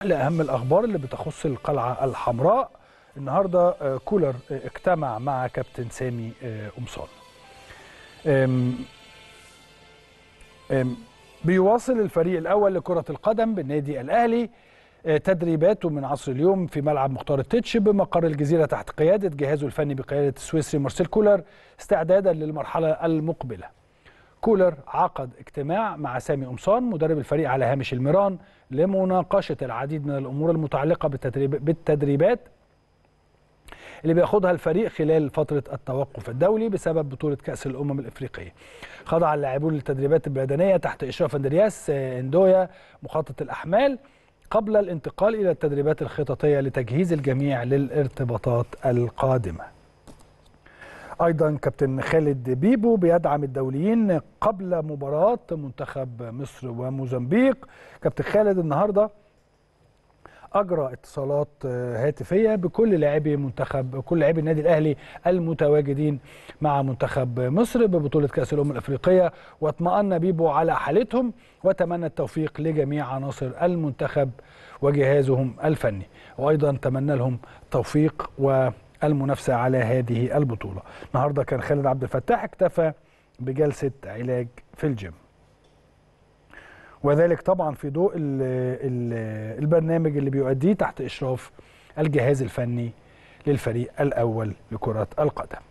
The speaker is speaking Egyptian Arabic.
لأهم الأخبار اللي بتخص القلعة الحمراء النهاردة آه، كولر آه، اجتمع مع كابتن سامي آه، قمصان أم- أم، بيواصل الفريق الأول لكرة القدم بالنادي الأهلي آه، تدريباته من عصر اليوم في ملعب مختار التتش بمقر الجزيرة تحت قيادة جهازه الفني بقيادة السويسري مارسيل كولر استعدادا للمرحلة المقبلة كولر عقد اجتماع مع سامي قمصان مدرب الفريق على هامش الميران لمناقشة العديد من الأمور المتعلقة بالتدريب بالتدريبات اللي بياخدها الفريق خلال فترة التوقف الدولي بسبب بطولة كأس الأمم الإفريقية. خضع اللاعبون للتدريبات البدنية تحت إشراف أندرياس آه، اندويا مخطط الأحمال قبل الانتقال إلى التدريبات الخططية لتجهيز الجميع للارتباطات القادمة. ايضا كابتن خالد بيبو بيدعم الدوليين قبل مباراه منتخب مصر وموزمبيق كابتن خالد النهارده اجرى اتصالات آه، هاتفيه بكل لاعبي منتخب كل لاعبي النادي الاهلي المتواجدين مع منتخب مصر ببطوله كاس الامم الافريقيه واطمأن بيبو على حالتهم وتمنى التوفيق لجميع عناصر المنتخب وجهازهم الفني وايضا تمنى لهم التوفيق والمنافسه على هذه البطوله النهارده كان خالد عبد الفتاح اكتفى بجلسه علاج في الجيم وذلك طبعا في ضوء ال ال البرنامج اللي بيؤديه تحت اشراف الجهاز الفني للفريق الاول لكره القدم